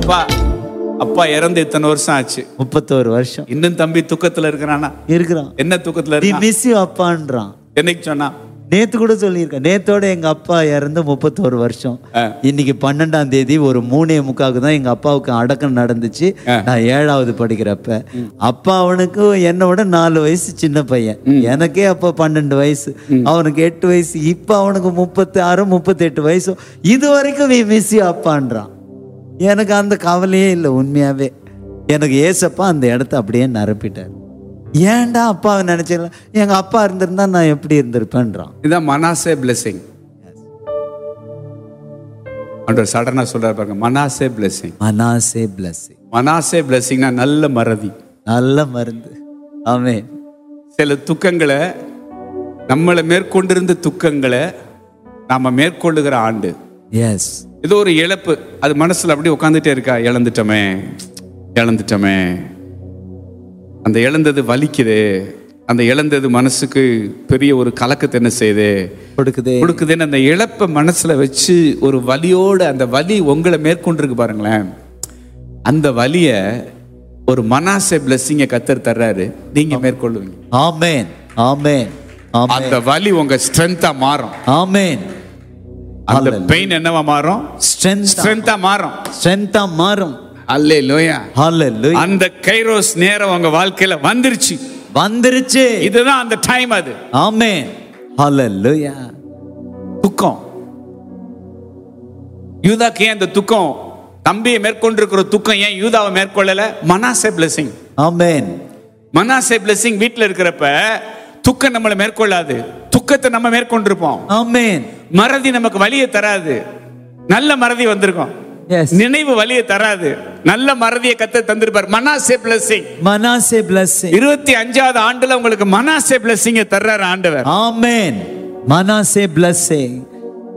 அப்பா அப்பா இறந்து இத்தனை வருஷம் ஆச்சு முப்பத்தோரு வருஷம் இன்னும் தம்பி துக்கத்துல இருக்கிறானா இருக்கிறான் என்ன துக்கத்துல தி இருக்கான் மிஸ் யூ அப்பான்றான் என்னைக்கு சொன்னா நேத்து கூட சொல்லியிருக்கேன் நேத்தோட எங்க அப்பா இறந்து முப்பத்தோரு வருஷம் ஆ. இன்னைக்கு பன்னெண்டாம் தேதி ஒரு மூணே முக்காவுக்கு தான் எங்க அப்பாவுக்கு அடக்கம் நடந்துச்சு நான் ஏழாவது படிக்கிறப்ப அப்பா அவனுக்கு என்னை விட நாலு வயசு சின்ன பையன் எனக்கே அப்ப பன்னெண்டு வயசு அவனுக்கு எட்டு வயசு இப்ப அவனுக்கு முப்பத்தி ஆறு முப்பத்தி எட்டு வயசு இது வரைக்கும் நீ மிஸ் அப்பான்றான் எனக்கு அந்த கவலையே இல்லை உண்மையாவே எனக்கு ஏசப்பா அந்த இடத்த அப்படியே நிரப்பிட்டார் ஏன்டா அப்பாவை நினைச்சல எங்க அப்பா இருந்திருந்தா நான் எப்படி இருந்திருப்பேன்றான் இதான் மனாசே பிளெஸிங் ஆண்டவர் சடனா சொல்றாரு பாருங்க Manasseh blessing Manasseh blessing Manasseh பிளெஸிங்னா நல்ல மறதி நல்ல மருந்து ஆமென் சில துக்கங்களை நம்மளை மேற்கொண்டிருந்த துக்கங்களை நாம மேற்கொள்ளுகிற ஆண்டு எஸ் ஏதோ ஒரு இழப்பு அது மனசுல அப்படியே உட்காந்துட்டே இருக்கா இழந்துட்டோமே இழந்துட்டோமே அந்த இழந்தது வலிக்குது அந்த இழந்தது மனசுக்கு பெரிய ஒரு கலக்கத்தை என்ன செய்யுது கொடுக்குதே கொடுக்குதுன்னு அந்த இழப்பை மனசுல வச்சு ஒரு வலியோட அந்த வலி உங்களை மேற்கொண்டிருக்கு பாருங்களேன் அந்த வலிய ஒரு மனாசை பிளஸ்ஸிங்க கத்தர் தர்றாரு நீங்க மேற்கொள்ளுவீங்க ஆமென் ஆமென் ஆமென் அந்த வலி உங்க ஸ்ட்ரென்த்தா மாறும் ஆமென் அந்த பெயின் என்னவா மாறும் ஸ்ட்ரென்த் ஸ்ட்ரென்த்தா மாறும் ஸ்ட்ரென்த்தா மாறும் அல்லே லோயா ஹalleluya அந்த கைரோஸ் நேரம் உங்க வாழ்க்கையில வந்துருச்சு வந்துருச்சு இதுதான் அந்த டைம் அது ஆமென் ஹalleluya துக்கம் யூதாக்கு ஏன் அந்த துக்கம் தம்பியை மேற்கொண்டிருக்கிற துக்கம் ஏன் யூதாவை மேற்கொள்ளல Manasseh blessing amen Manasseh blessing வீட்ல இருக்கிறப்ப துக்கம் நம்மளை மேற்கொள்ளாது துக்கத்தை நம்ம மேற்கொண்டிருப்போம் ஆமென் மறதி நமக்கு வலியை தராது நல்ல மறதி வந்திருக்கும் எஸ் நினைவு வலியை தராது நல்ல மறதியை கத்த தந்திருப்பார் மனாசே பிளஸிங் மனாசே blessing இருபத்தி அஞ்சாவது ஆண்டுல உங்களுக்கு மனாசே பிளஸிங்க தர்றாரு ஆண்டவர் ஆமென் மனாசே blessing